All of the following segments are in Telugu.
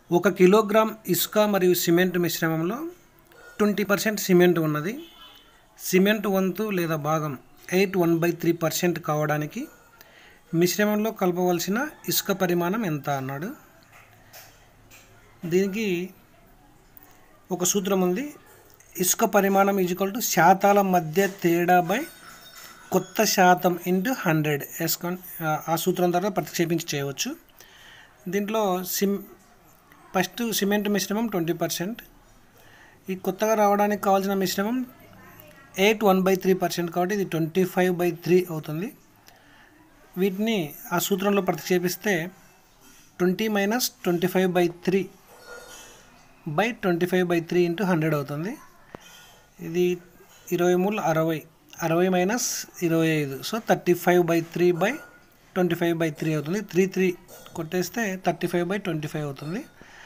ఒక కిలోగ్రామ్ ఇసుక మరియు సిమెంట్ మిశ్రమంలో ట్వంటీ పర్సెంట్ సిమెంట్ ఉన్నది సిమెంట్ వంతు లేదా భాగం eight one by three percent కావడానికి మిశ్రమంలో కలపవలసిన ఇసుక పరిమాణం ఎంత అన్నాడు దీనికి ఒక సూత్రం ఉంది ఇసుక పరిమాణం ఈజ్వల్ టు శాతాల మధ్య తేడా బై కొత్త శాతం ఇంటూ హండ్రెడ్ వేసుకొని ఆ సూత్రం ద్వారా ప్రతిక్షేపించి చేయవచ్చు దీంట్లో సిమ్ ఫస్ట్ సిమెంట్ మిశ్రమం ట్వంటీ పర్సెంట్ ఈ కొత్తగా రావడానికి కావాల్సిన మిశ్రమం eight one by three percent కాబట్టి ఇది ట్వంటీ ఫైవ్ బై త్రీ అవుతుంది వీటిని ఆ సూత్రంలో ప్రతిక్షేపిస్తే twenty minus twenty five by three by twenty five by three into hundred అవుతుంది ఇది ఇరవై మూడు అరవై అరవై మైనస్ ఇరవై ఐదు so thirty five by three by twenty five by three అవుతుంది త్రీ త్రీ కొట్టేస్తే thirty five by twenty five అవుతుంది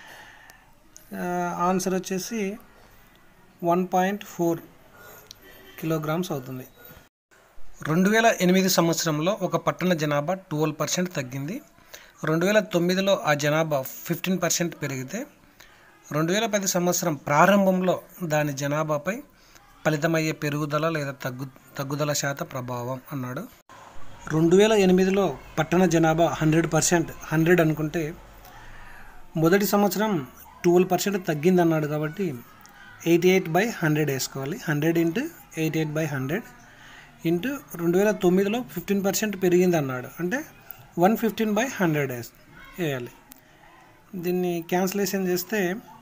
ఆన్సర్ వచ్చేసి వన్ పాయింట్ ఫోర్ కిలోగ్రామ్స్ అవుతుంది రెండు వేల ఎనిమిది సంవత్సరంలో ఒక పట్టణ జనాభా ట్వెల్వ్ పర్సెంట్ తగ్గింది రెండు వేల తొమ్మిదిలో ఆ జనాభా ఫిఫ్టీన్ పర్సెంట్ పెరిగితే రెండు వేల పది సంవత్సరం ప్రారంభంలో దాని జనాభాపై ఫలితమయ్యే పెరుగుదల లేదా తగ్గు తగ్గుదల శాత ప్రభావం అన్నాడు రెండు వేల ఎనిమిదిలో పట్టణ జనాభా హండ్రెడ్ పర్సెంట్ హండ్రెడ్ అనుకుంటే మొదటి సంవత్సరం ట్వెల్వ్ పర్సెంట్ తగ్గింది అన్నాడు కాబట్టి ఎయిటీ ఎయిట్ బై హండ్రెడ్ వేసుకోవాలి hundred into eighty eight by hundred into రెండు వేల తొమ్మిదిలో ఫిఫ్టీన్ పర్సెంట్ పెరిగింది అన్నాడు అంటే వన్ ఫిఫ్టీన్ బై హండ్రెడ్ వేయాలి దీన్ని క్యాన్సిలేషన్ చేస్తే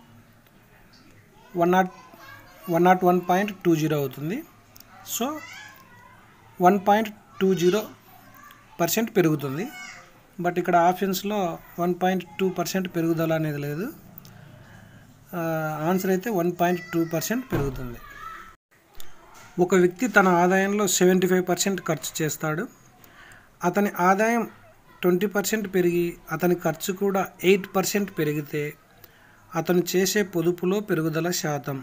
one nought one nought one point two zero అవుతుంది so one point two zero percent పెరుగుతుంది బట్ ఇక్కడ ఆప్షన్స్లో వన్ పాయింట్ టూ పర్సెంట్ పెరుగుదల అనేది లేదు ఆన్సర్ అయితే వన్ పాయింట్ టూ పర్సెంట్ పెరుగుతుంది ఒక వ్యక్తి తన ఆదాయంలో సెవెంటీ ఫైవ్ పర్సెంట్ ఖర్చు చేస్తాడు అతని ఆదాయం ట్వంటీ పర్సెంట్ పెరిగి అతని ఖర్చు కూడా ఎయిట్ పర్సెంట్ పెరిగితే అతను చేసే పొదుపులో పెరుగుదల శాతం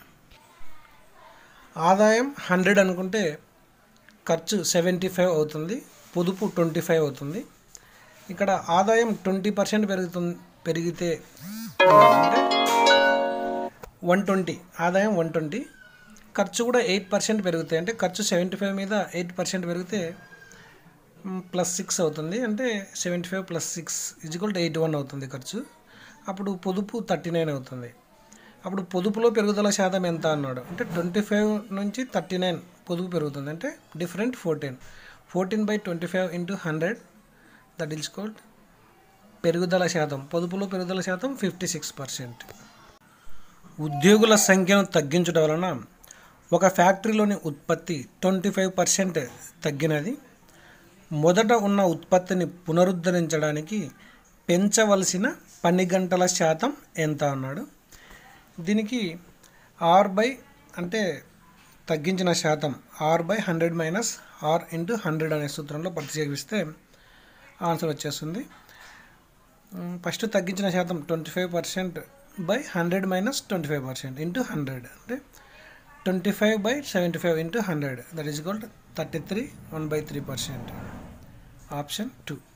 ఆదాయం హండ్రెడ్ అనుకుంటే ఖర్చు సెవెంటీ ఫైవ్ అవుతుంది పొదుపు ట్వంటీ ఫైవ్ అవుతుంది ఇక్కడ ఆదాయం ట్వంటీ పర్సెంట్ పెరుగుతుంది పెరిగితే అంటే వన్ ట్వంటీ ఆదాయం వన్ ట్వంటీ ఖర్చు కూడా ఎయిట్ పర్సెంట్ పెరుగుతాయి అంటే ఖర్చు సెవెంటీ ఫైవ్ మీద ఎయిట్ పర్సెంట్ పెరిగితే ప్లస్ సిక్స్ అవుతుంది అంటే seventy five plus six is equal to eighty one అవుతుంది ఖర్చు అప్పుడు పొదుపు థర్టీ నైన్ అవుతుంది అప్పుడు పొదుపులో పెరుగుదల శాతం ఎంత అన్నాడు అంటే ట్వంటీ ఫైవ్ నుంచి థర్టీ నైన్ పొదుపు పెరుగుతుంది అంటే different fourteen fourteen by twenty five into hundred that is called పెరుగుదల శాతం పొదుపులో పెరుగుదల శాతం ఫిఫ్టీ సిక్స్ పర్సెంట్ ఉద్యోగుల సంఖ్యను తగ్గించడం వలన ఒక ఫ్యాక్టరీలోని ఉత్పత్తి ట్వంటీ ఫైవ్ పర్సెంట్ తగ్గినది మొదట ఉన్న ఉత్పత్తిని పునరుద్ధరించడానికి పెంచవలసిన పని గంటల శాతం ఎంత అన్నాడు దీనికి ఆర్ బై అంటే తగ్గించిన శాతం R by hundred minus R into hundred అనే సూత్రంలో ప్రతిక్షేపిస్తే ఆన్సర్ వచ్చేస్తుంది ఫస్ట్ తగ్గించిన శాతం twenty five percent by hundred minus twenty five percent into hundred అంటే twenty five by seventy five into hundred that is equal thirty three one by three percent option two